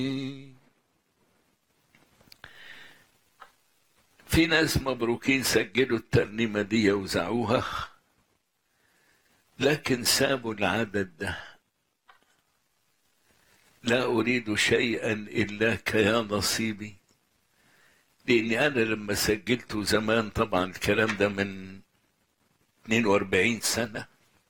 في ناس مبروكين سجلوا الترنيمة دي وزعوها لكن سابوا العدد ده لا أريد شيئا إلاك يا نصيبي لأني أنا لما سجلته زمان طبعا الكلام ده من 42 سنة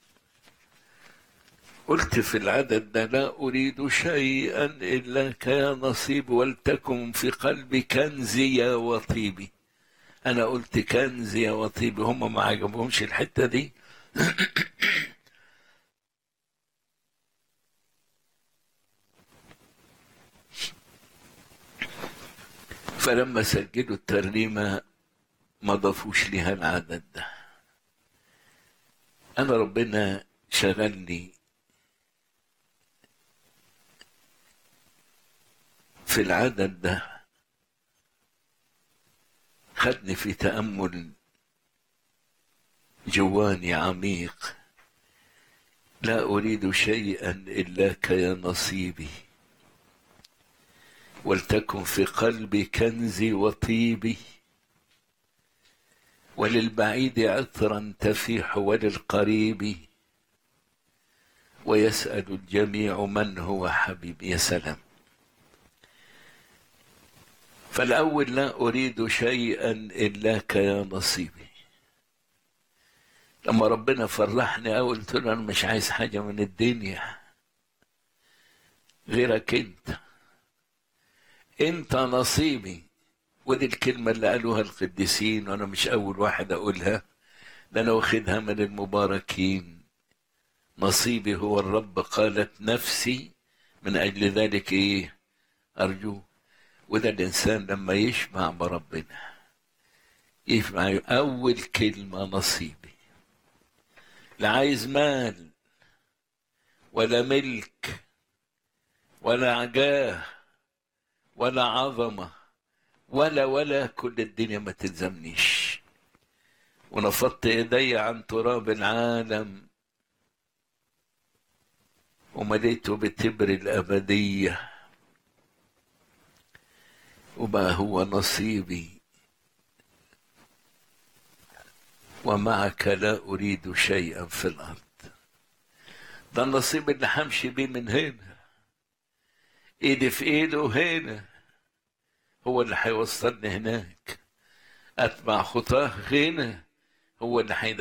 قلت في العدد ده لا أريد شيئا إلاك يا نصيب ولتكن في قلبي كنزي وطيبي أنا قلت كنزي وطيبي هم ما عجبهمش الحتة دي فلما سجلوا الترنيمة ما ضافوش لها العدد ده أنا ربنا شغلني في العدد ده خدني في تأمل جواني عميق لا أريد شيئا إلاك يا نصيبي ولتكن في قلبي كنزي وطيبي وللبعيد عطرا تفيح وللقريب ويسأل الجميع من هو حبيبي يا سلام فالأول لا أريد شيئا إلاك يا نصيبي لما ربنا فرحني أول قلت له أنا مش عايز حاجة من الدنيا غيرك أنت أنت نصيبي ودي الكلمة اللي قالوها القديسين وأنا مش أول واحد أقولها ده أنا واخدها من المباركين نصيبي هو الرب قالت نفسي من أجل ذلك إيه أرجوه وده الإنسان لما يشبع بربنا يشبع أول كلمة نصيبي لا عايز مال ولا ملك ولا عجاه ولا عظمة ولا ولا كل الدنيا ما تلزمنيش ونفضت ايدي عن تراب العالم ومليته بتبر الأبدية وما هو نصيبي ومعك لا أريد شيئا في الأرض ده النصيب اللي همشي بيه من هنا ايدي في ايده هنا هو اللي هيوصلني هناك اتبع خطاه هنا هو اللي